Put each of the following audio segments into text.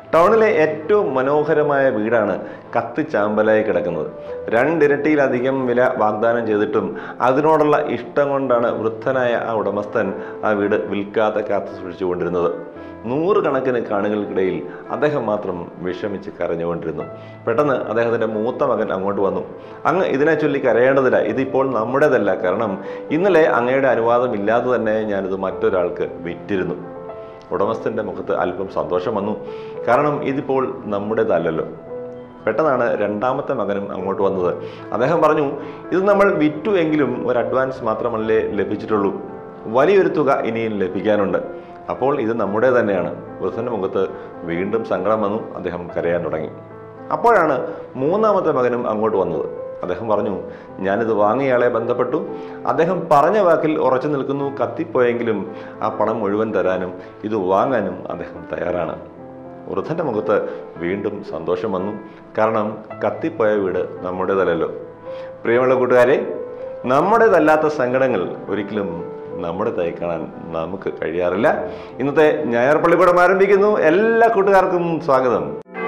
ടൗണിലെ ഏറ്റവും മനോഹരമായ വീടാണ് കത്തിച്ചാമ്പലായി കിടക്കുന്നത് രണ്ടിരട്ടിയിലധികം വില വാഗ്ദാനം ചെയ്തിട്ടും അതിനോടുള്ള ഇഷ്ടം കൊണ്ടാണ് വൃദ്ധനായ ആ ഉടമസ്ഥൻ ആ വീട് വിൽക്കാതെ കാത്തു സൂക്ഷിച്ചുകൊണ്ടിരുന്നത് നൂറുകണക്കിന് കാണികൾക്കിടയിൽ അദ്ദേഹം മാത്രം വിഷമിച്ച് കരഞ്ഞുകൊണ്ടിരുന്നു പെട്ടെന്ന് അദ്ദേഹത്തിന്റെ മൂത്ത മകൻ അങ്ങോട്ട് വന്നു അങ്ങ് ഇതിനെ ചൊല്ലി കരയേണ്ടതില്ല ഇതിപ്പോൾ നമ്മുടേതല്ല കാരണം ഇന്നലെ അങ്ങയുടെ അനുവാദം ഇല്ലാതെ തന്നെ ഞാനിത് മറ്റൊരാൾക്ക് വിറ്റിരുന്നു ഉടമസ്ഥന്റെ മുഖത്ത് അല്പം സന്തോഷം വന്നു കാരണം ഇതിപ്പോൾ നമ്മുടേതല്ലല്ലോ പെട്ടെന്നാണ് രണ്ടാമത്തെ മകനും അങ്ങോട്ട് വന്നത് അദ്ദേഹം പറഞ്ഞു ഇത് നമ്മൾ വിറ്റു എങ്കിലും ഒരു അഡ്വാൻസ് മാത്രമല്ലേ ലഭിച്ചിട്ടുള്ളൂ വലിയൊരു തുക ഇനിയും ലഭിക്കാനുണ്ട് അപ്പോൾ ഇത് നമ്മുടെ തന്നെയാണ് വൃദ്ധന്റെ മുഖത്ത് വീണ്ടും സങ്കടം വന്നു അദ്ദേഹം കരയാൻ തുടങ്ങി അപ്പോഴാണ് മൂന്നാമത്തെ മകനും അങ്ങോട്ട് വന്നത് അദ്ദേഹം പറഞ്ഞു ഞാനിത് വാങ്ങിയയാളെ ബന്ധപ്പെട്ടു അദ്ദേഹം പറഞ്ഞ വാക്കിൽ ഉറച്ചു നിൽക്കുന്നു കത്തിപ്പോയെങ്കിലും ആ പണം മുഴുവൻ തരാനും ഇത് വാങ്ങാനും അദ്ദേഹം തയ്യാറാണ് വൃദ്ധന്റെ മുഖത്ത് വീണ്ടും സന്തോഷം വന്നു കാരണം കത്തിപ്പോയ വീട് നമ്മുടേതല്ലല്ലോ പ്രിയമുള്ള കൂട്ടുകാരെ നമ്മുടേതല്ലാത്ത സങ്കടങ്ങൾ ഒരിക്കലും നമ്മുടേതായി കാണാൻ നമുക്ക് കഴിയാറില്ല ഇന്നത്തെ ഞായർ പള്ളിക്കൂടം ആരംഭിക്കുന്നു എല്ലാ കൂട്ടുകാർക്കും സ്വാഗതം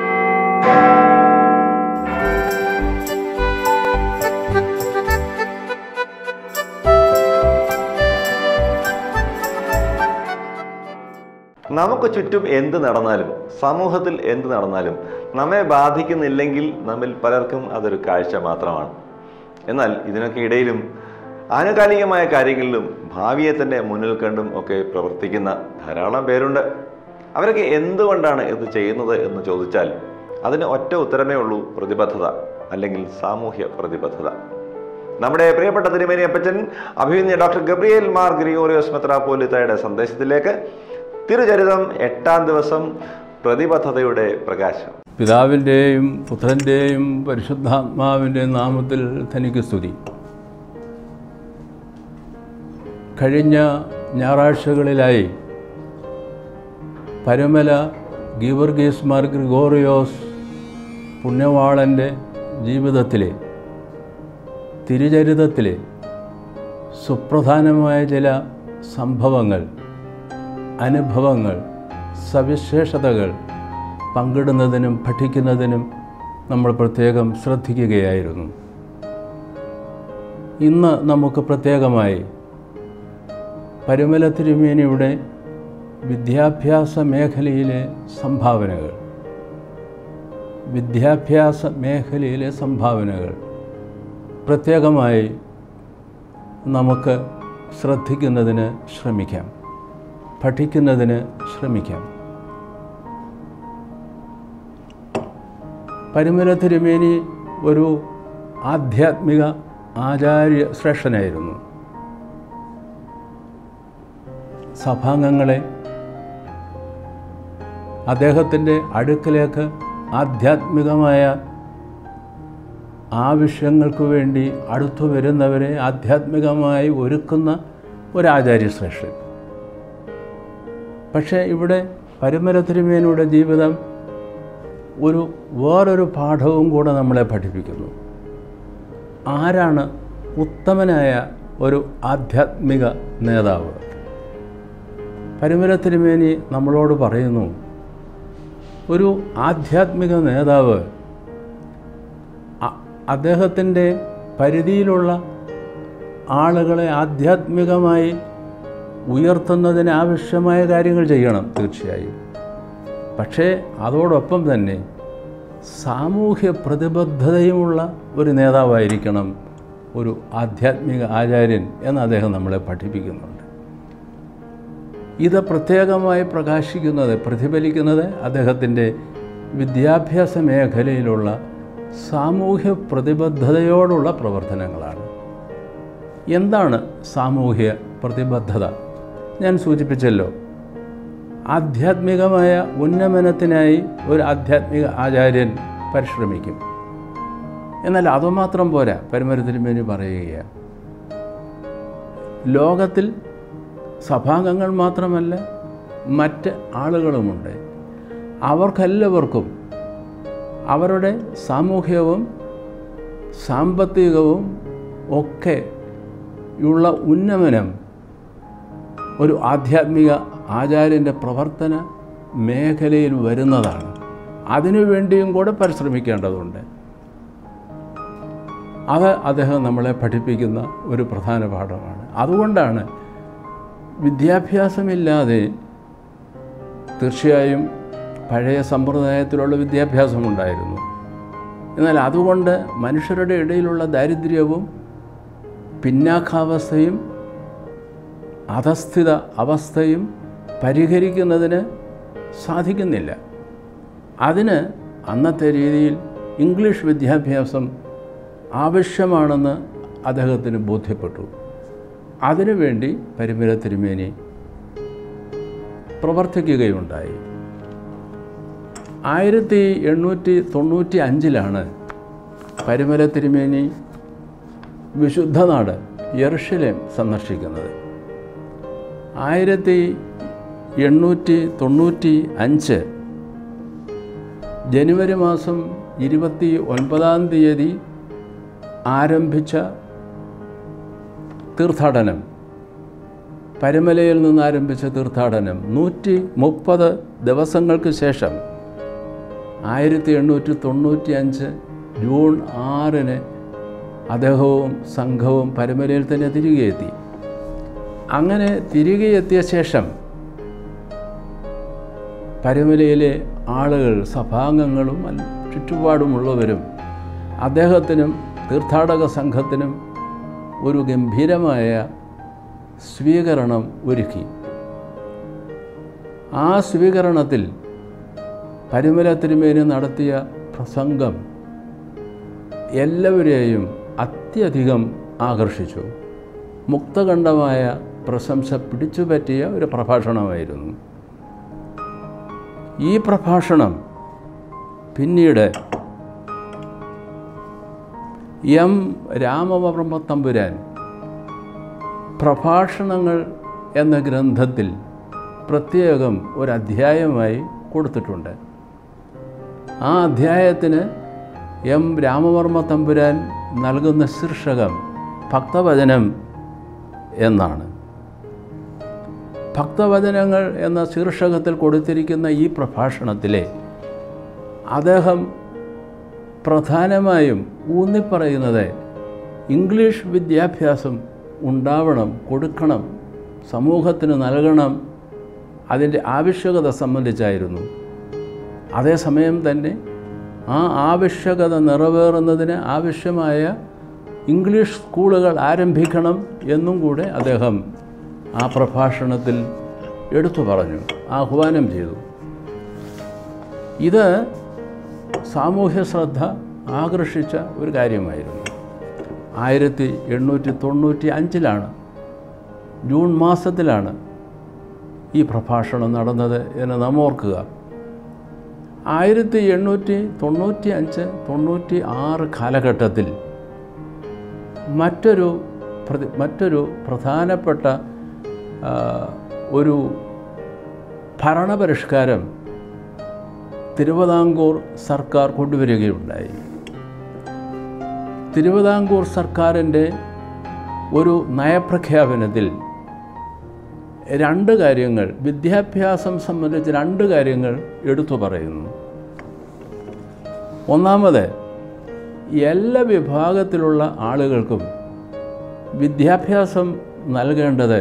നമുക്ക് ചുറ്റും എന്ത് നടന്നാലും സമൂഹത്തിൽ എന്ത് നടന്നാലും നമ്മെ ബാധിക്കുന്നില്ലെങ്കിൽ നമ്മിൽ പലർക്കും അതൊരു കാഴ്ച മാത്രമാണ് എന്നാൽ ഇതിനൊക്കെ ഇടയിലും ആനുകാലികമായ കാര്യങ്ങളിലും ഭാവിയെ തന്നെ മുന്നിൽ കണ്ടും ഒക്കെ പ്രവർത്തിക്കുന്ന ധാരാളം പേരുണ്ട് അവരൊക്കെ എന്തുകൊണ്ടാണ് ഇത് ചെയ്യുന്നത് എന്ന് ചോദിച്ചാൽ അതിന് ഒറ്റ ഉത്തരമേ ഉള്ളൂ പ്രതിബദ്ധത അല്ലെങ്കിൽ സാമൂഹ്യ പ്രതിബദ്ധത നമ്മുടെ പ്രിയപ്പെട്ട തിരുമേനി അപ്പച്ചൻ അഭിനന്ദ ഡോക്ടർ ഗബ്രിയേൽ മാർ ഗ്രിഗോറിയോസ് മെത്രാപ്പോലിത്തയുടെ സന്ദേശത്തിലേക്ക് തിരുചരിതം എട്ടാം ദിവസം പ്രതിബദ്ധതയുടെ പ്രകാശം പിതാവിൻ്റെയും പുത്രൻ്റെയും പരിശുദ്ധാത്മാവിൻ്റെ നാമത്തിൽ തനിക്ക് സ്തുതി കഴിഞ്ഞ ഞായറാഴ്ചകളിലായി പരമല ഗീവർഗീസ് മാർ ഗ്രിഗോറിയോസ് പുണ്യവാളൻ്റെ ജീവിതത്തിലെ തിരുചരിതത്തിലെ സുപ്രധാനമായ ചില സംഭവങ്ങൾ അനുഭവങ്ങൾ സവിശേഷതകൾ പങ്കിടുന്നതിനും പഠിക്കുന്നതിനും നമ്മൾ പ്രത്യേകം ശ്രദ്ധിക്കുകയായിരുന്നു ഇന്ന് നമുക്ക് പ്രത്യേകമായി പരുമല തിരുമേനിയുടെ വിദ്യാഭ്യാസ മേഖലയിലെ സംഭാവനകൾ വിദ്യാഭ്യാസ മേഖലയിലെ സംഭാവനകൾ പ്രത്യേകമായി നമുക്ക് ശ്രദ്ധിക്കുന്നതിന് ശ്രമിക്കാം പഠിക്കുന്നതിന് ശ്രമിക്കാം പരിമല തിരുമേനി ഒരു ആധ്യാത്മിക ആചാര്യ ശ്രേഷ്ഠനായിരുന്നു സഭാംഗങ്ങളെ അദ്ദേഹത്തിൻ്റെ അടുക്കലേക്ക് ആധ്യാത്മികമായ ആവശ്യങ്ങൾക്ക് വേണ്ടി അടുത്തു വരുന്നവരെ ആധ്യാത്മികമായി ഒരുക്കുന്ന ഒരു ആചാര്യശ്രേഷ്ഠൻ പക്ഷേ ഇവിടെ പരമര തിരുമേനിയുടെ ജീവിതം ഒരു വേറൊരു പാഠവും കൂടെ നമ്മളെ പഠിപ്പിക്കുന്നു ആരാണ് ഉത്തമനായ ഒരു ആധ്യാത്മിക നേതാവ് പരമര തിരുമേനി നമ്മളോട് പറയുന്നു ഒരു ആധ്യാത്മിക നേതാവ് അദ്ദേഹത്തിൻ്റെ പരിധിയിലുള്ള ആളുകളെ ആധ്യാത്മികമായി ഉയർത്തുന്നതിന് ആവശ്യമായ കാര്യങ്ങൾ ചെയ്യണം തീർച്ചയായും പക്ഷേ അതോടൊപ്പം തന്നെ സാമൂഹ്യ പ്രതിബദ്ധതയുമുള്ള ഒരു നേതാവായിരിക്കണം ഒരു ആധ്യാത്മിക ആചാര്യൻ എന്ന് അദ്ദേഹം നമ്മളെ പഠിപ്പിക്കുന്നുണ്ട് ഇത് പ്രത്യേകമായി പ്രകാശിക്കുന്നത് പ്രതിഫലിക്കുന്നത് അദ്ദേഹത്തിൻ്റെ വിദ്യാഭ്യാസ മേഖലയിലുള്ള സാമൂഹ്യ പ്രതിബദ്ധതയോടുള്ള പ്രവർത്തനങ്ങളാണ് എന്താണ് സാമൂഹ്യ പ്രതിബദ്ധത ഞാൻ സൂചിപ്പിച്ചല്ലോ ആധ്യാത്മികമായ ഉന്നമനത്തിനായി ഒരു ആധ്യാത്മിക ആചാര്യൻ പരിശ്രമിക്കും എന്നാൽ അതുമാത്രം പോരാ പരമരത്തിരുമേനി പറയുകയാണ് ലോകത്തിൽ സഭാംഗങ്ങൾ മാത്രമല്ല മറ്റ് ആളുകളുമുണ്ട് അവർക്കെല്ലാവർക്കും അവരുടെ സാമൂഹ്യവും സാമ്പത്തികവും ഒക്കെ ഉള്ള ഉന്നമനം ഒരു ആധ്യാത്മിക ആചാര്യൻ്റെ പ്രവർത്തന മേഖലയിൽ വരുന്നതാണ് അതിനുവേണ്ടിയും കൂടെ പരിശ്രമിക്കേണ്ടതുണ്ട് അത് അദ്ദേഹം നമ്മളെ പഠിപ്പിക്കുന്ന ഒരു പ്രധാന പാഠമാണ് അതുകൊണ്ടാണ് വിദ്യാഭ്യാസമില്ലാതെ തീർച്ചയായും പഴയ സമ്പ്രദായത്തിലുള്ള വിദ്യാഭ്യാസമുണ്ടായിരുന്നു എന്നാൽ അതുകൊണ്ട് മനുഷ്യരുടെ ഇടയിലുള്ള ദാരിദ്ര്യവും പിന്നാക്കാവസ്ഥയും അധസ്ഥിത അവസ്ഥയും പരിഹരിക്കുന്നതിന് സാധിക്കുന്നില്ല അതിന് അന്നത്തെ രീതിയിൽ ഇംഗ്ലീഷ് വിദ്യാഭ്യാസം ആവശ്യമാണെന്ന് അദ്ദേഹത്തിന് ബോധ്യപ്പെട്ടു അതിനുവേണ്ടി പരിമല തിരുമേനി പ്രവർത്തിക്കുകയുണ്ടായി ആയിരത്തി എണ്ണൂറ്റി തൊണ്ണൂറ്റി അഞ്ചിലാണ് പരിമല തിരുമേനി വിശുദ്ധനാട് യെറുഷലേം സന്ദർശിക്കുന്നത് ആയിരത്തി എണ്ണൂറ്റി തൊണ്ണൂറ്റി അഞ്ച് ജനുവരി മാസം ഇരുപത്തി ഒൻപതാം തീയതി ആരംഭിച്ച തീർത്ഥാടനം പരമലയിൽ നിന്ന് ആരംഭിച്ച തീർത്ഥാടനം നൂറ്റി മുപ്പത് ദിവസങ്ങൾക്ക് ശേഷം ആയിരത്തി എണ്ണൂറ്റി തൊണ്ണൂറ്റി അഞ്ച് ജൂൺ ആറിന് അദ്ദേഹവും സംഘവും പരമലയിൽ തന്നെ തിരികെ എത്തി അങ്ങനെ തിരികെ എത്തിയ ശേഷം പരമലയിലെ ആളുകൾ സഭാംഗങ്ങളും അൽ- ചുറ്റുപാടുമുള്ളവരും അദ്ദേഹത്തിനും തീർത്ഥാടക സംഘത്തിനും ഒരു ഗംഭീരമായ സ്വീകരണം ഒരുക്കി ആ സ്വീകരണത്തിൽ പരിമല തിരുമേനി നടത്തിയ പ്രസംഗം എല്ലാവരെയും അത്യധികം ആകർഷിച്ചു മുക്തകണ്ഠമായ പ്രശംസ പിടിച്ചുപറ്റിയ ഒരു പ്രഭാഷണമായിരുന്നു ഈ പ്രഭാഷണം പിന്നീട് എം രാമവർമ്മ തമ്പുരാൻ പ്രഭാഷണങ്ങൾ എന്ന ഗ്രന്ഥത്തിൽ പ്രത്യേകം ഒരു അധ്യായമായി കൊടുത്തിട്ടുണ്ട് ആ അധ്യായത്തിന് എം രാമവർമ്മ തമ്പുരാൻ നൽകുന്ന ശീർഷകം ഭക്തവചനം എന്നാണ് ഭക്തവചനങ്ങൾ എന്ന ശീർഷകത്തിൽ കൊടുത്തിരിക്കുന്ന ഈ പ്രഭാഷണത്തിലെ അദ്ദേഹം പ്രധാനമായും ഊന്നിപ്പറയുന്നത് ഇംഗ്ലീഷ് വിദ്യാഭ്യാസം ഉണ്ടാവണം കൊടുക്കണം സമൂഹത്തിന് നൽകണം അതിൻ്റെ ആവശ്യകത സംബന്ധിച്ചായിരുന്നു അതേസമയം തന്നെ ആ ആവശ്യകത നിറവേറുന്നതിന് ആവശ്യമായ ഇംഗ്ലീഷ് സ്കൂളുകൾ ആരംഭിക്കണം എന്നും കൂടെ അദ്ദേഹം ആ പ്രഭാഷണത്തിൽ എടുത്തു പറഞ്ഞു ആഹ്വാനം ചെയ്തു ഇത് സാമൂഹ്യ ശ്രദ്ധ ആകർഷിച്ച ഒരു കാര്യമായിരുന്നു ആയിരത്തി എണ്ണൂറ്റി തൊണ്ണൂറ്റി അഞ്ചിലാണ് ജൂൺ മാസത്തിലാണ് ഈ പ്രഭാഷണം നടന്നത് എന്ന് നാം ഓർക്കുക ആയിരത്തി എണ്ണൂറ്റി തൊണ്ണൂറ്റി അഞ്ച് തൊണ്ണൂറ്റി ആറ് കാലഘട്ടത്തിൽ മറ്റൊരു പ്രതി മറ്റൊരു പ്രധാനപ്പെട്ട ആ, ഒരു ഭരണപരിഷ്കാരം തിരുവിതാംകൂർ സർക്കാർ കൊണ്ടുവരികയുണ്ടായി തിരുവിതാംകൂർ സർക്കാരിൻ്റെ ഒരു നയപ്രഖ്യാപനത്തിൽ രണ്ട് കാര്യങ്ങൾ വിദ്യാഭ്യാസം സംബന്ധിച്ച് രണ്ട് കാര്യങ്ങൾ എടുത്തു പറയുന്നു ഒന്നാമത് എല്ലാ വിഭാഗത്തിലുള്ള ആളുകൾക്കും വിദ്യാഭ്യാസം നൽകേണ്ടത്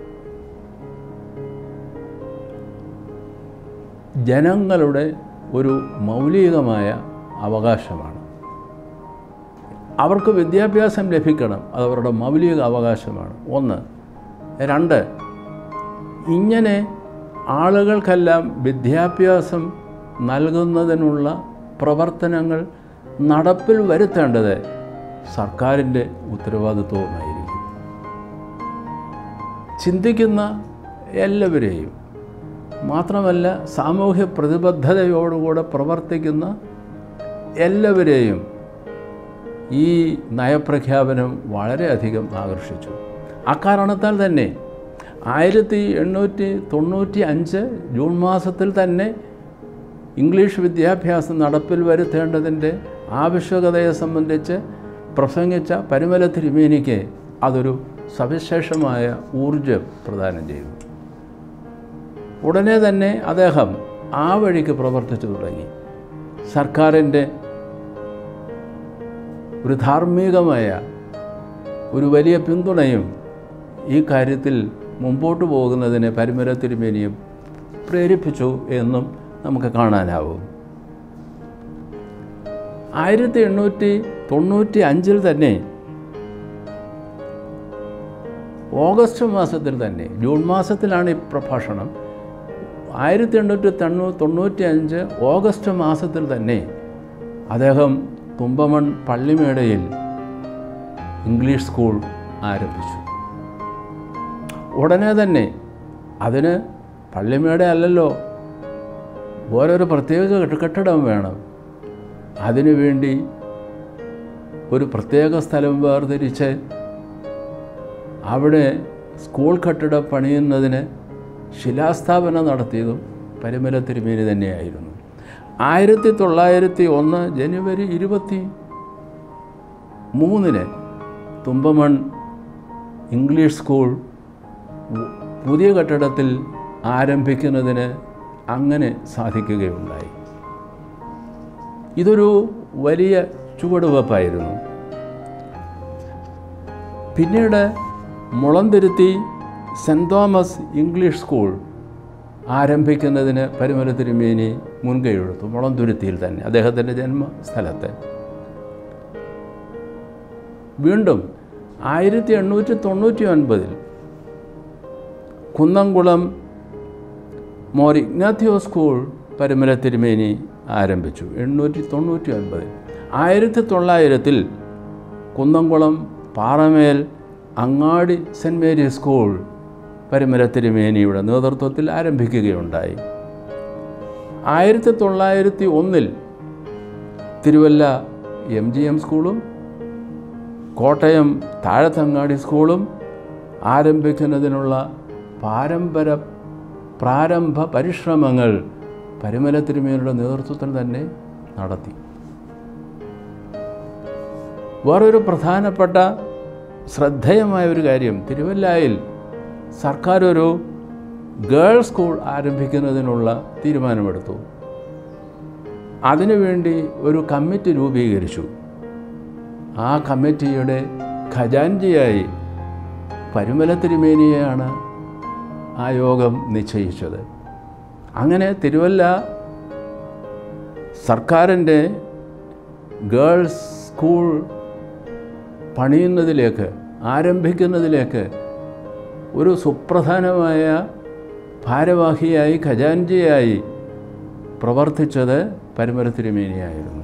ജനങ്ങളുടെ ഒരു മൗലികമായ അവകാശമാണ് അവർക്ക് വിദ്യാഭ്യാസം ലഭിക്കണം അതവരുടെ മൗലിക അവകാശമാണ് ഒന്ന് രണ്ട് ഇങ്ങനെ ആളുകൾക്കെല്ലാം വിദ്യാഭ്യാസം നൽകുന്നതിനുള്ള പ്രവർത്തനങ്ങൾ നടപ്പിൽ വരുത്തേണ്ടത് സർക്കാരിൻ്റെ ഉത്തരവാദിത്വവുമായിരിക്കും ചിന്തിക്കുന്ന എല്ലാവരെയും മാത്രമല്ല സാമൂഹ്യ പ്രതിബദ്ധതയോടുകൂടെ പ്രവർത്തിക്കുന്ന എല്ലാവരെയും ഈ നയപ്രഖ്യാപനം വളരെയധികം ആകർഷിച്ചു അക്കാരണത്താൽ തന്നെ ആയിരത്തി എണ്ണൂറ്റി തൊണ്ണൂറ്റി അഞ്ച് ജൂൺ മാസത്തിൽ തന്നെ ഇംഗ്ലീഷ് വിദ്യാഭ്യാസം നടപ്പിൽ വരുത്തേണ്ടതിൻ്റെ ആവശ്യകതയെ സംബന്ധിച്ച് പ്രസംഗിച്ച പരിമല തിരുമേനിക്ക് അതൊരു സവിശേഷമായ ഊർജം പ്രദാനം ചെയ്തു ഉടനെ തന്നെ അദ്ദേഹം ആ വഴിക്ക് പ്രവർത്തിച്ചു തുടങ്ങി സർക്കാരിൻ്റെ ഒരു ധാർമ്മികമായ ഒരു വലിയ പിന്തുണയും ഈ കാര്യത്തിൽ മുമ്പോട്ട് പോകുന്നതിന് പരിമല തിരുമേനിയും പ്രേരിപ്പിച്ചു എന്നും നമുക്ക് കാണാനാവും ആയിരത്തി എണ്ണൂറ്റി തൊണ്ണൂറ്റി അഞ്ചിൽ തന്നെ ഓഗസ്റ്റ് മാസത്തിൽ തന്നെ ജൂൺ മാസത്തിലാണ് ഈ പ്രഭാഷണം ആയിരത്തി എണ്ണൂറ്റി തൊണ്ണൂ തൊണ്ണൂറ്റി അഞ്ച് ഓഗസ്റ്റ് മാസത്തിൽ തന്നെ അദ്ദേഹം തുമ്പമൺ പള്ളിമേടയിൽ ഇംഗ്ലീഷ് സ്കൂൾ ആരംഭിച്ചു ഉടനെ തന്നെ അതിന് പള്ളിമേട അല്ലല്ലോ ഓരോരോ പ്രത്യേക കെട്ടി- കെട്ടിടം വേണം അതിനുവേണ്ടി ഒരു പ്രത്യേക സ്ഥലം വേർതിരിച്ച് അവിടെ സ്കൂൾ കെട്ടിടം പണിയുന്നതിന് ശിലാസ്ഥാപനം നടത്തിയതും പരിമല തിരുമേനി തന്നെയായിരുന്നു ആയിരത്തി തൊള്ളായിരത്തി ഒന്ന് ജനുവരി ഇരുപത്തി മൂന്നിന് തുമ്പമൺ ഇംഗ്ലീഷ് സ്കൂൾ പുതിയ കെട്ടിടത്തിൽ ആരംഭിക്കുന്നതിന് അങ്ങനെ സാധിക്കുകയുണ്ടായി ഇതൊരു വലിയ ചുവടുവെപ്പായിരുന്നു പിന്നീട് Mulanthuruthy saint Thomas English school ആരംഭിക്കുന്നതിന് പരിമല തിരുമേനി മുൻകൈയെടുത്തു മുളന്തുരുത്തിയിൽ തന്നെ അദ്ദേഹത്തിൻ്റെ ജന്മസ്ഥലത്ത് വീണ്ടും ആയിരത്തി എണ്ണൂറ്റി തൊണ്ണൂറ്റി ഒൻപതിൽ കുന്നംകുളം മോർ ഇഗ്നാത്തിയോ സ്കൂൾ പരിമല തിരുമേനി ആരംഭിച്ചു എണ്ണൂറ്റി തൊണ്ണൂറ്റി ഒൻപതിൽ ആയിരത്തി തൊള്ളായിരത്തിൽ കുന്നംകുളം പാറമേൽ അങ്ങാടി സെൻറ് മേരീസ് സ്കൂൾ പരിമല തിരുമേനിയുടെ നേതൃത്വത്തിൽ ആരംഭിക്കുകയുണ്ടായി ആയിരത്തി തൊള്ളായിരത്തി ഒന്നിൽ തിരുവല്ല എം ജി എം സ്കൂളും കോട്ടയം താഴത്തങ്ങാടി സ്കൂളും ആരംഭിക്കുന്നതിനുള്ള പാരമ്പര പ്രാരംഭ പരിശ്രമങ്ങൾ പരിമല തിരുമേനിയുടെ നേതൃത്വത്തിൽ തന്നെ നടത്തി വേറൊരു പ്രധാനപ്പെട്ട ശ്രദ്ധേയമായ ഒരു കാര്യം തിരുവല്ലായിൽ സർക്കാർ ഒരു ഗേൾസ് സ്കൂൾ ആരംഭിക്കുന്നതിനുള്ള തീരുമാനമെടുത്തു അതിനുവേണ്ടി ഒരു കമ്മിറ്റി രൂപീകരിച്ചു ആ കമ്മിറ്റിയുടെ ഖജാൻജിയായി പരിമല തിരുമേനിയെയാണ് ആ യോഗം നിശ്ചയിച്ചത് അങ്ങനെ തിരുവല്ല സർക്കാരിൻ്റെ ഗേൾസ് സ്കൂൾ പണിയുന്നതിലേക്ക് ആരംഭിക്കുന്നതിലേക്ക് ഒരു സുപ്രധാനമായ ഭാരവാഹിയായി ഖജാൻജിയായി പ്രവർത്തിച്ചത് പരിമല തിരുമേനിയായിരുന്നു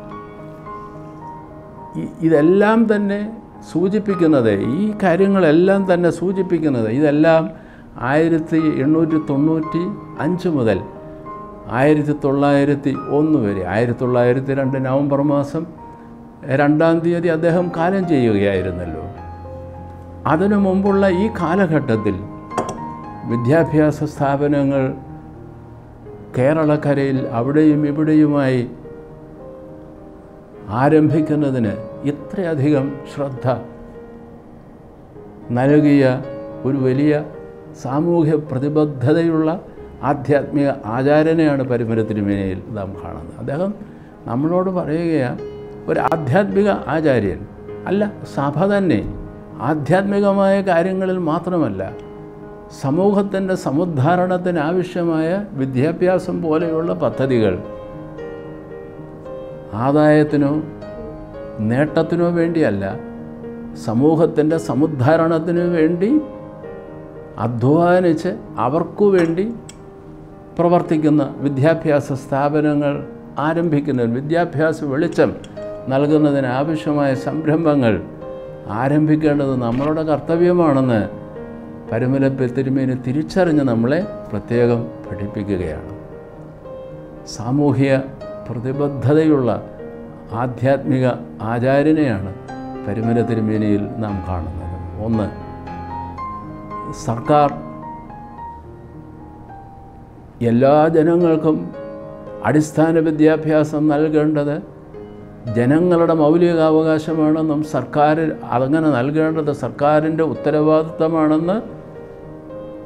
ഇ- ഇതെല്ലാം തന്നെ സൂചിപ്പിക്കുന്നത് ഈ കാര്യങ്ങളെല്ലാം തന്നെ സൂചിപ്പിക്കുന്നത് ഇതെല്ലാം ആയിരത്തി എണ്ണൂറ്റി തൊണ്ണൂറ്റി അഞ്ച് മുതൽ ആയിരത്തി തൊള്ളായിരത്തി ഒന്ന് വരെ ആയിരത്തി തൊള്ളായിരത്തി രണ്ട് നവംബർ മാസം രണ്ടാം തീയതി അദ്ദേഹം കാലം ചെയ്യുകയായിരുന്നല്ലോ അതിനു മുമ്പുള്ള ഈ കാലഘട്ടത്തിൽ വിദ്യാഭ്യാസ സ്ഥാപനങ്ങൾ കേരളക്കരയിൽ അവിടെയും ഇവിടെയുമായി ആരംഭിക്കുന്നതിന് ഇത്രയധികം ശ്രദ്ധ നൽകിയ ഒരു വലിയ സാമൂഹ്യ പ്രതിബദ്ധതയുള്ള ആധ്യാത്മിക ആചാരനെയാണ് പരിമല തിരുമേനയിൽ നാം കാണുന്നത് അദ്ദേഹം നമ്മളോട് പറയുകയാണ് ഒരു ആധ്യാത്മിക ആചാര്യൻ അല്ല സഭ തന്നെ ആധ്യാത്മികമായ കാര്യങ്ങളിൽ മാത്രമല്ല സമൂഹത്തിൻ്റെ സമുദ്ധാരണത്തിന് ആവശ്യമായ വിദ്യാഭ്യാസം പോലെയുള്ള പദ്ധതികൾ ആദായത്തിനോ നേട്ടത്തിനോ വേണ്ടിയല്ല സമൂഹത്തിൻ്റെ സമുദ്ധാരണത്തിനു വേണ്ടി അധ്വാനിച്ച് അവർക്കു വേണ്ടി പ്രവർത്തിക്കുന്ന വിദ്യാഭ്യാസ സ്ഥാപനങ്ങൾ ആരംഭിക്കുന്നതിന് വിദ്യാഭ്യാസ വെളിച്ചം നൽകുന്നതിന് ആവശ്യമായ സംരംഭങ്ങൾ ആരംഭിക്കേണ്ടത് നമ്മളുടെ കർത്തവ്യമാണെന്ന് പരമലപ്പ തിരുമേനി തിരിച്ചറിഞ്ഞ് നമ്മളെ പ്രത്യേകം പഠിപ്പിക്കുകയാണ് സാമൂഹ്യ പ്രതിബദ്ധതയുള്ള ആധ്യാത്മിക ആചാര്യനെയാണ് പരിമല തിരുമേനിയിൽ നാം കാണുന്നത് ഒന്ന് സർക്കാർ എല്ലാ ജനങ്ങൾക്കും അടിസ്ഥാന വിദ്യാഭ്യാസം നൽകേണ്ടത് ജനങ്ങളുടെ മൗലികാവകാശമാണെന്നും സർക്കാർ അങ്ങനെ നൽകേണ്ടത് സർക്കാരിൻ്റെ ഉത്തരവാദിത്തമാണെന്ന്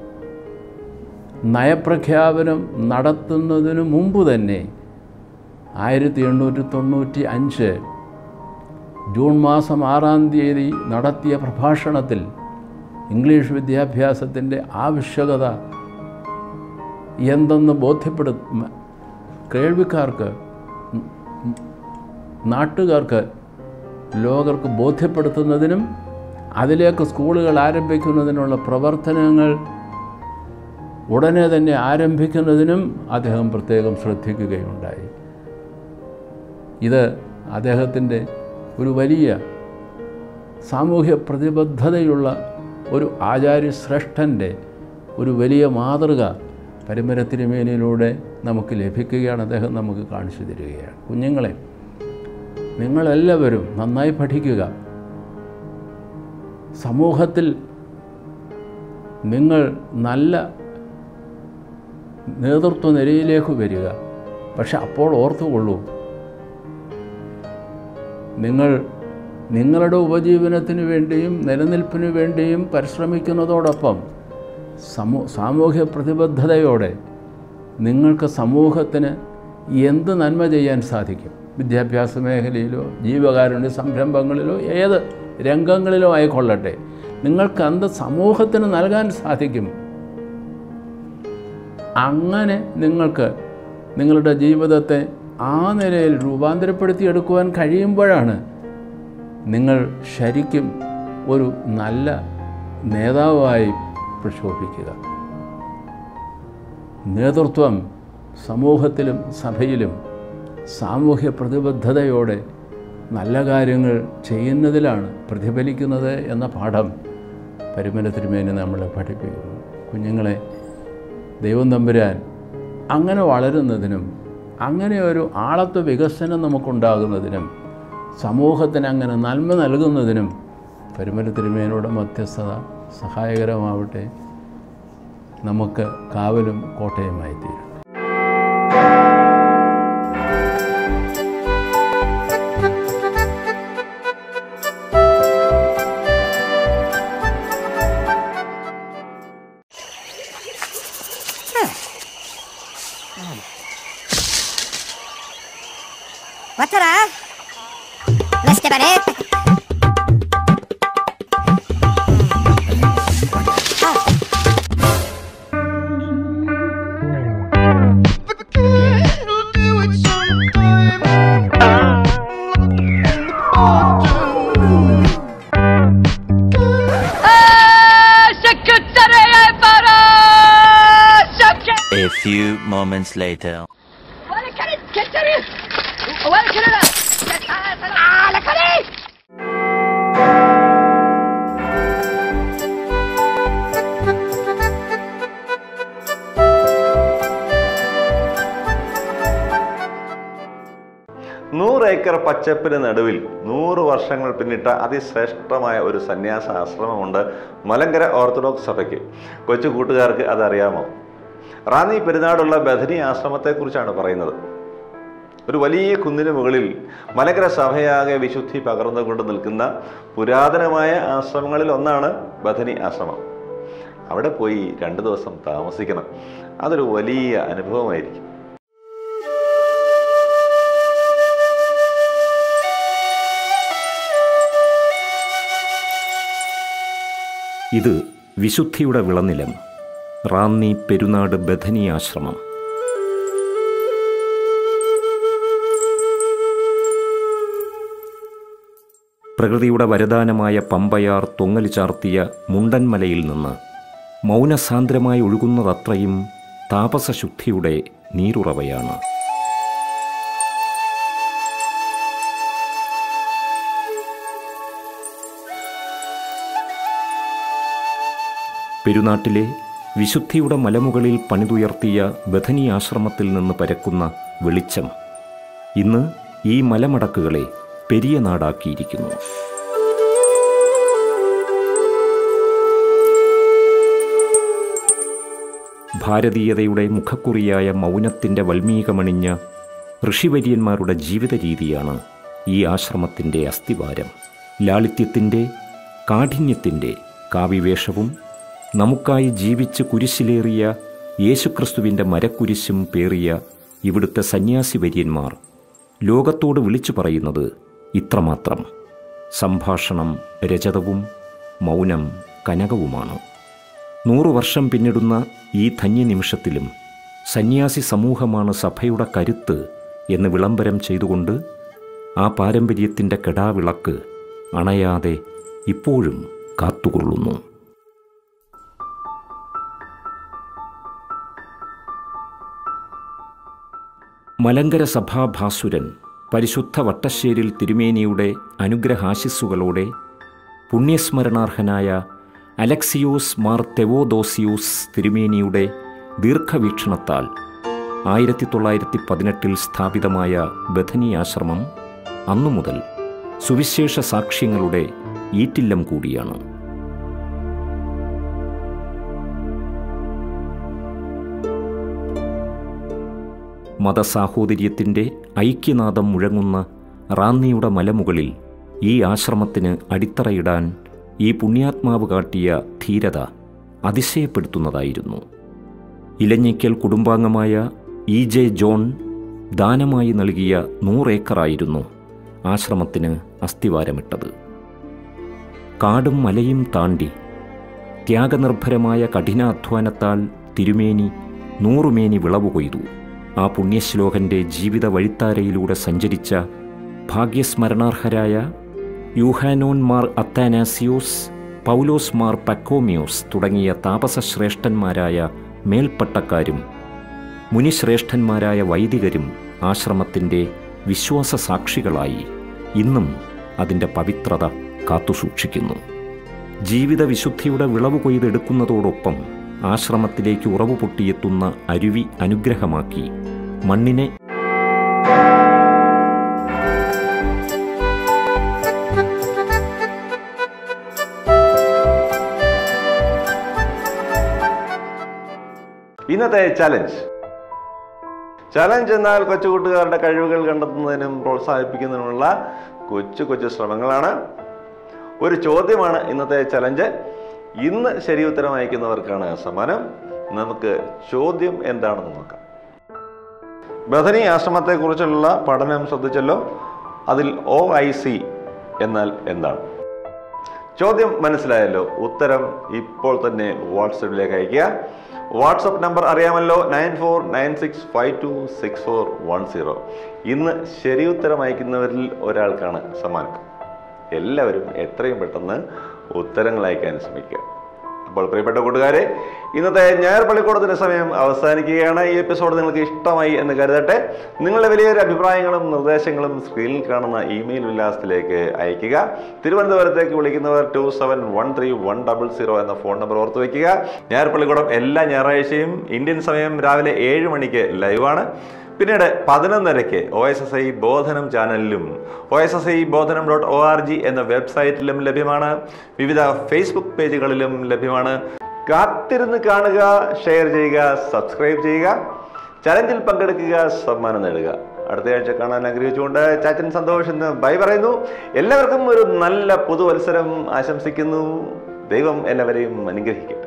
നയപ്രഖ്യാപനം നടത്തുന്നതിന് മുമ്പ് തന്നെ ആയിരത്തി എണ്ണൂറ്റി തൊണ്ണൂറ്റി അഞ്ച് ജൂൺ മാസം ആറാം തീയതി നടത്തിയ പ്രഭാഷണത്തിൽ ഇംഗ്ലീഷ് വിദ്യാഭ്യാസത്തിൻ്റെ ആവശ്യകത എന്തെന്ന് ബോധ്യപ്പെടു മ- കേൾവിക്കാർക്ക് ഉം, ഉം, നാട്ടുകാർക്ക് ലോകർക്ക് ബോധ്യപ്പെടുത്തുന്നതിനും അതിലേക്ക് സ്കൂളുകൾ ആരംഭിക്കുന്നതിനുള്ള പ്രവർത്തനങ്ങൾ ഉടനെ തന്നെ ആരംഭിക്കുന്നതിനും അദ്ദേഹം പ്രത്യേകം ശ്രദ്ധിക്കുകയുണ്ടായി ഇത് അദ്ദേഹത്തിൻ്റെ ഒരു വലിയ സാമൂഹ്യ പ്രതിബദ്ധതയുള്ള ഒരു ആചാര്യശ്രേഷ്ഠൻ്റെ ഒരു വലിയ മാതൃക പരിമര തിരുമേനിയിലൂടെ നമുക്ക് ലഭിക്കുകയാണ് അദ്ദേഹം നമുക്ക് കാണിച്ചു തരികയാണ് കുഞ്ഞുങ്ങളെ നിങ്ങളെല്ലാവരും നന്നായി പഠിക്കുക സമൂഹത്തിൽ നിങ്ങൾ നല്ല നേതൃത്വ നിരയിലേക്ക് വരിക പക്ഷെ അപ്പോൾ ഓർത്തുകൊള്ളൂ നിങ്ങൾ നിങ്ങളുടെ ഉപജീവനത്തിന് വേണ്ടിയും നിലനിൽപ്പിന് വേണ്ടിയും പരിശ്രമിക്കുന്നതോടൊപ്പം സമൂ സാമൂഹ്യ പ്രതിബദ്ധതയോടെ നിങ്ങൾക്ക് സമൂഹത്തിന് എന്ത് നന്മ ചെയ്യാൻ സാധിക്കും വിദ്യാഭ്യാസ മേഖലയിലോ ജീവകാരുണ്യ സംരംഭങ്ങളിലോ ഏത് രംഗങ്ങളിലോ ആയിക്കൊള്ളട്ടെ നിങ്ങൾക്ക് എന്ത് സമൂഹത്തിന് നൽകാൻ സാധിക്കും അങ്ങനെ നിങ്ങൾക്ക് നിങ്ങളുടെ ജീവിതത്തെ ആ നിലയിൽ രൂപാന്തരപ്പെടുത്തിയെടുക്കുവാൻ കഴിയുമ്പോഴാണ് നിങ്ങൾ ശരിക്കും ഒരു നല്ല നേതാവായി പ്രശോഭിക്കുക നേതൃത്വം സമൂഹത്തിലും സഭയിലും സാമൂഹ്യ പ്രതിബദ്ധതയോടെ നല്ല കാര്യങ്ങൾ ചെയ്യുന്നതിലാണ് പ്രതിഫലിക്കുന്നത് എന്ന പാഠം പരിമല തിരുമേനി നമ്മളെ പഠിപ്പിക്കുന്നു കുഞ്ഞുങ്ങളെ ദൈവം തമ്പുരാൻ അങ്ങനെ വളരുന്നതിനും അങ്ങനെ ഒരു ആളത്വ വികസനം നമുക്കുണ്ടാകുന്നതിനും സമൂഹത്തിന് അങ്ങനെ നന്മ നൽകുന്നതിനും പരിമല തിരുമേനയുടെ മധ്യസ്ഥത സഹായകരമാവട്ടെ നമുക്ക് കാവലും കോട്ടയുമായി തീരും Watara! Neste bare! A few moments later. ولا كانت كسرت ولا كانت على كانت നൂറ് ഏക്കർ പച്ചപ്പിന് നടുവിൽ നൂറ് വർഷങ്ങൾ പിന്നിട്ട അതിശ്രേഷ്ഠമായ ഒരു സന്യാസ ആശ്രമമുണ്ട് മലങ്കര ഓർത്തഡോക്സ് സഭയ്ക്ക് കൊച്ചു കൂട്ടുകാർക്ക് അതറിയാമോ റാന്നി പെരുന്നാടുള്ള ബഥനി ആശ്രമത്തെക്കുറിച്ചാണ് പറയുന്നത് ഒരു വലിയ കുന്നിന് മുകളിൽ മലങ്കര സഭയാകെ വിശുദ്ധി പകർന്നുകൊണ്ട് നിൽക്കുന്ന പുരാതനമായ ആശ്രമങ്ങളിൽ ഒന്നാണ് ബഥനി ആശ്രമം അവിടെ പോയി രണ്ട് ദിവസം താമസിക്കണം അതൊരു വലിയ അനുഭവമായിരിക്കും ഇത് വിശുദ്ധിയുടെ വിളനിലം റാന്നി പെരുനാട് ബഥനി ആശ്രമം പ്രകൃതിയുടെ വരദാനമായ പമ്പയാർ തൊങ്ങൽ ചാർത്തിയ മുണ്ടൻമലയിൽ നിന്ന് മൗനസാന്ദ്രമായി ഒഴുകുന്നതത്രയും താപസശുദ്ധിയുടെ നീരുറവയാണ് പെരുനാട്ടിലെ വിശുദ്ധിയുടെ മലമുകളിൽ പണിതുയർത്തിയ ബഥനി ആശ്രമത്തിൽ നിന്ന് പരക്കുന്ന വെളിച്ചം ഇന്ന് ഈ മലമടക്കുകളെ പെരിയ നാടാക്കിയിരിക്കുന്നു ഭാരതീയതയുടെ മുഖക്കുറിയായ മൗനത്തിൻ്റെ വൽമീകമണിഞ്ഞ ഋഷിവര്യന്മാരുടെ ജീവിത രീതിയാണ് ഈ ആശ്രമത്തിൻ്റെ അസ്ഥിവാരം ലാളിത്യത്തിൻ്റെ കാഠിന്യത്തിൻ്റെ കാവിവേഷവും നമുക്കായി ജീവിച്ച് കുരിശിലേറിയ യേശുക്രിസ്തുവിൻ്റെ മരക്കുരിശും പേറിയ ഇവിടുത്തെ സന്യാസി വര്യന്മാർ ലോകത്തോട് വിളിച്ചു പറയുന്നത് ഇത്രമാത്രം സംഭാഷണം രജതവും മൗനം കനകവുമാണ് നൂറു വർഷം പിന്നിടുന്ന ഈ ധന്യനിമിഷത്തിലും സന്യാസി സമൂഹമാണ് സഭയുടെ കരുത്ത് എന്ന് വിളംബരം ചെയ്തുകൊണ്ട് ആ പാരമ്പര്യത്തിൻ്റെ കെടാവിളക്ക് അണയാതെ ഇപ്പോഴും കാത്തുകൊള്ളുന്നു മലങ്കര സഭാഭാസുരൻ പരിശുദ്ധ വട്ടശ്ശേരിൽ തിരുമേനിയുടെ അനുഗ്രഹാശിസ്സുകളോടെ പുണ്യസ്മരണാർഹനായ അലക്സിയോസ് മാർ തെവോദോസിയൂസ് തിരുമേനിയുടെ ദീർഘവീക്ഷണത്താൽ ആയിരത്തി തൊള്ളായിരത്തി പതിനെട്ടിൽ സ്ഥാപിതമായ ബഥനി ആശ്രമം അന്നു മുതൽ സുവിശേഷ സാക്ഷ്യങ്ങളുടെ ഈറ്റില്ലം കൂടിയാണ് മതസാഹോദര്യത്തിൻ്റെ ഐക്യനാദം മുഴങ്ങുന്ന റാന്നിയുടെ മലമുകളിൽ ഈ ആശ്രമത്തിന് അടിത്തറയിടാൻ ഈ പുണ്യാത്മാവ് കാട്ടിയ ധീരത അതിശയപ്പെടുത്തുന്നതായിരുന്നു ഇലഞ്ഞിക്കൽ കുടുംബാംഗമായ ഇ ജെ ജോൺ ദാനമായി നൽകിയ നൂറേക്കറായിരുന്നു ആശ്രമത്തിന് അസ്ഥിവാരമിട്ടത് കാടും മലയും താണ്ടി ത്യാഗനിർഭരമായ കഠിനാധ്വാനത്താൽ തിരുമേനി നൂറുമേനി വിളവ് കൊയ്തു ആ പുണ്യശ്ലോകന്റെ ജീവിത വഴിത്താരയിലൂടെ സഞ്ചരിച്ച ഭാഗ്യസ്മരണാർഹരായ യൂഹാനോൻ മാർ അത്താനാസിയോസ് പൗലോസ് മാർ പക്കോമിയോസ് തുടങ്ങിയ താപസശ്രേഷ്ഠന്മാരായ മേൽപ്പട്ടക്കാരും മുനിശ്രേഷ്ഠന്മാരായ വൈദികരും ആശ്രമത്തിൻ്റെ വിശ്വാസ സാക്ഷികളായി ഇന്നും അതിൻ്റെ പവിത്രത കാത്തുസൂക്ഷിക്കുന്നു ജീവിത വിശുദ്ധിയുടെ വിളവ് കൊയ്തെടുക്കുന്നതോടൊപ്പം ആശ്രമത്തിലേക്ക് ഉറവു പൊട്ടിയെത്തുന്ന അരുവി അനുഗ്രഹമാക്കി മണ്ണിനെ ഇന്നത്തെ ചലഞ്ച് ചലഞ്ച് എന്നാൽ കൊച്ചുകൂട്ടുകാരുടെ കഴിവുകൾ കണ്ടെത്തുന്നതിനും പ്രോത്സാഹിപ്പിക്കുന്നതിനുമുള്ള കൊച്ചു കൊച്ചു ശ്രമങ്ങളാണ് ഒരു ചോദ്യമാണ് ഇന്നത്തെ ചലഞ്ച് ഇന്ന് ശരി ഉത്തരം അയക്കുന്നവർക്കാണ് സമ്മാനം നമുക്ക് ചോദ്യം എന്താണെന്ന് നോക്കാം ബഥനി ആശ്രമത്തെക്കുറിച്ചുള്ള പഠനം ശ്രദ്ധിച്ചല്ലോ അതിൽ ഒ ഐ സി എന്നാൽ എന്താണ് ചോദ്യം മനസ്സിലായല്ലോ ഉത്തരം ഇപ്പോൾ തന്നെ വാട്സപ്പിലേക്ക് അയയ്ക്കുക വാട്സപ്പ് നമ്പർ അറിയാമല്ലോ nine four nine six five two six four one zero ഇന്ന് ശരി ഉത്തരം അയക്കുന്നവരിൽ ഒരാൾക്കാണ് സമ്മാനം എല്ലാവരും എത്രയും പെട്ടെന്ന് ഉത്തരങ്ങൾ അയക്കാൻ ശ്രമിക്കുക അപ്പോൾ പ്രിയപ്പെട്ട കൂട്ടുകാരെ ഇന്നത്തെ ഞായർ പള്ളിക്കൂടത്തിന്റെ സമയം അവസാനിക്കുകയാണ് ഈ എപ്പിസോഡ് നിങ്ങൾക്ക് ഇഷ്ടമായി എന്ന് കരുതട്ടെ നിങ്ങളുടെ വലിയൊരു അഭിപ്രായങ്ങളും നിർദ്ദേശങ്ങളും സ്ക്രീനിൽ കാണുന്ന ഇമെയിൽ വിലാസത്തിലേക്ക് അയയ്ക്കുക തിരുവനന്തപുരത്തേക്ക് വിളിക്കുന്നവർ two seven one three one double zero എന്ന ഫോൺ നമ്പർ ഓർത്ത് വയ്ക്കുക ഞായർ പള്ളിക്കൂടം എല്ലാ ഞായറാഴ്ചയും ഇന്ത്യൻ സമയം രാവിലെ ഏഴ് മണിക്ക് ലൈവാണ് പിന്നീട് പതിനൊന്നരയ്ക്ക് O S S I Bodhanam ചാനലിലും O S S I Bodhanam dot O R G എന്ന വെബ്സൈറ്റിലും ലഭ്യമാണ് വിവിധ ഫേസ്ബുക്ക് പേജുകളിലും ലഭ്യമാണ് കാത്തിരുന്ന് കാണുക ഷെയർ ചെയ്യുക സബ്സ്ക്രൈബ് ചെയ്യുക ചലഞ്ചിൽ പങ്കെടുക്കുക സമ്മാനം നേടുക അടുത്ത ആഴ്ച കാണാൻ ആഗ്രഹിച്ചുകൊണ്ട് ചാച്ചൻ സന്തോഷ് എന്ന് ബൈ പറയുന്നു എല്ലാവർക്കും ഒരു നല്ല പുതുവത്സരം ആശംസിക്കുന്നു ദൈവം എല്ലാവരെയും അനുഗ്രഹിക്കട്ടെ